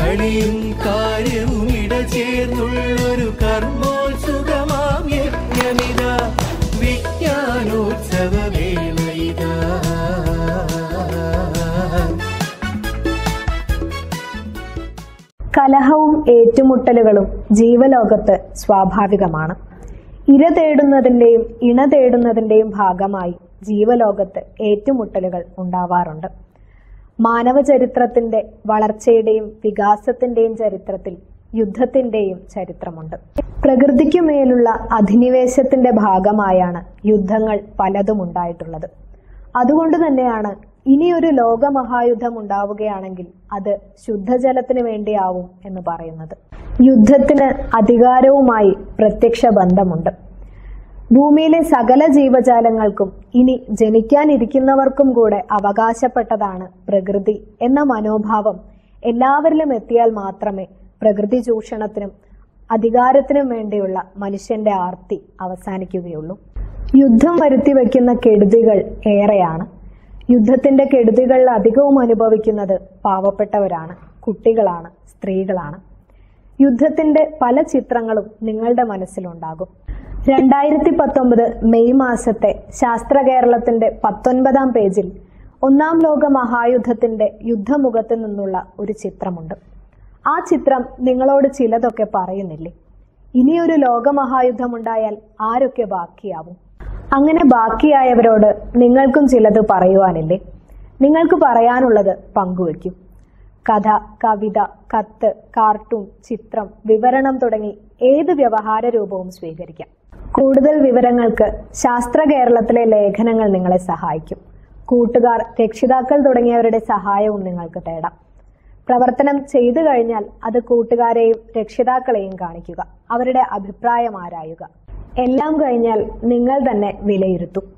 കളിയും കാര്യവും ഇടചേർന്നുള്ളൊരു കർമ്മോത്സുകമാം യജ്ഞമിത വിജ്ഞാനോത്സവ വേളയിതാ കലഹവും ഏറ്റുമുട്ടലുകളും ജീവലോകത്ത് സ്വാഭാവികമാണ് ഇര തേടുന്നതിന്റെയും ഇണ തേടുന്നതിന്റെയും ഭാഗമായി ജീവലോകത്ത് ഏറ്റുമുട്ടലുകൾ ഉണ്ടാവാറുണ്ട് മാനവ ചരിത്രത്തിന്റെ വളർച്ചയുടെയും വികാസത്തിന്റെയും ചരിത്രത്തിൽ യുദ്ധത്തിന്റെയും ചരിത്രമുണ്ട് പ്രകൃതിക്കു മേലുള്ള അധിനിവേശത്തിന്റെ ഭാഗമായാണ് യുദ്ധങ്ങൾ പലതും ഉണ്ടായിട്ടുള്ളത് അതുകൊണ്ട് തന്നെയാണ് ഇനിയൊരു ലോകമഹായുദ്ധം ഉണ്ടാവുകയാണെങ്കിൽ അത് ശുദ്ധജലത്തിന് വേണ്ടിയാവും എന്ന് പറയുന്നത് യുദ്ധത്തിന് അധികാരവുമായി പ്രത്യക്ഷ ബന്ധമുണ്ട് ഭൂമിയിലെ സകല ജീവജാലങ്ങൾക്കും ഇനി ജനിക്കാനിരിക്കുന്നവർക്കും കൂടെ അവകാശപ്പെട്ടതാണ് പ്രകൃതി എന്ന മനോഭാവം എല്ലാവരിലും എത്തിയാൽ മാത്രമേ പ്രകൃതി ചൂഷണത്തിനും അധികാരത്തിനും വേണ്ടിയുള്ള മനുഷ്യന്റെ ആർത്തി അവസാനിക്കുകയുള്ളൂ യുദ്ധം വരുത്തി വയ്ക്കുന്ന കെടുതികൾ ഏറെയാണ് യുദ്ധത്തിന്റെ കെടുതികൾ അധികവും അനുഭവിക്കുന്നത് പാവപ്പെട്ടവരാണ് കുട്ടികളാണ് സ്ത്രീകളാണ് യുദ്ധത്തിന്റെ പല ചിത്രങ്ങളും നിങ്ങളുടെ മനസ്സിലുണ്ടാകും രണ്ടായിരത്തി പത്തൊമ്പത് മെയ് മാസത്തെ ശാസ്ത്ര കേരളത്തിന്റെ പത്തൊൻപതാം പേജിൽ ഒന്നാം ലോക മഹായുദ്ധത്തിന്റെ യുദ്ധമുഖത്ത് നിന്നുള്ള ഒരു ചിത്രമുണ്ട് ആ ചിത്രം നിങ്ങളോട് ചിലതൊക്കെ പറയുന്നില്ലേ ഇനിയൊരു ലോകമഹായുദ്ധം ഉണ്ടായാൽ ആരൊക്കെ ബാക്കിയാവും അങ്ങനെ ബാക്കിയായവരോട് നിങ്ങൾക്കും ചിലത് പറയുവാനില്ലേ നിങ്ങൾക്ക് പറയാനുള്ളത് പങ്കുവയ്ക്കും കഥ കവിത കത്ത് കാർട്ടൂൺ ചിത്രം വിവരണം തുടങ്ങി ഏത് വ്യവഹാര രൂപവും സ്വീകരിക്കാം കൂടുതൽ വിവരങ്ങൾക്ക് ശാസ്ത്ര കേരളത്തിലെ ലേഖനങ്ങൾ നിങ്ങളെ സഹായിക്കും കൂട്ടുകാർ രക്ഷിതാക്കൾ തുടങ്ങിയവരുടെ സഹായവും നിങ്ങൾക്ക് തേടാം പ്രവർത്തനം ചെയ്തു കഴിഞ്ഞാൽ അത് കൂട്ടുകാരെയും രക്ഷിതാക്കളെയും കാണിക്കുക അവരുടെ അഭിപ്രായം ആരായുക എല്ലാം കഴിഞ്ഞാൽ നിങ്ങൾ തന്നെ വിലയിരുത്തും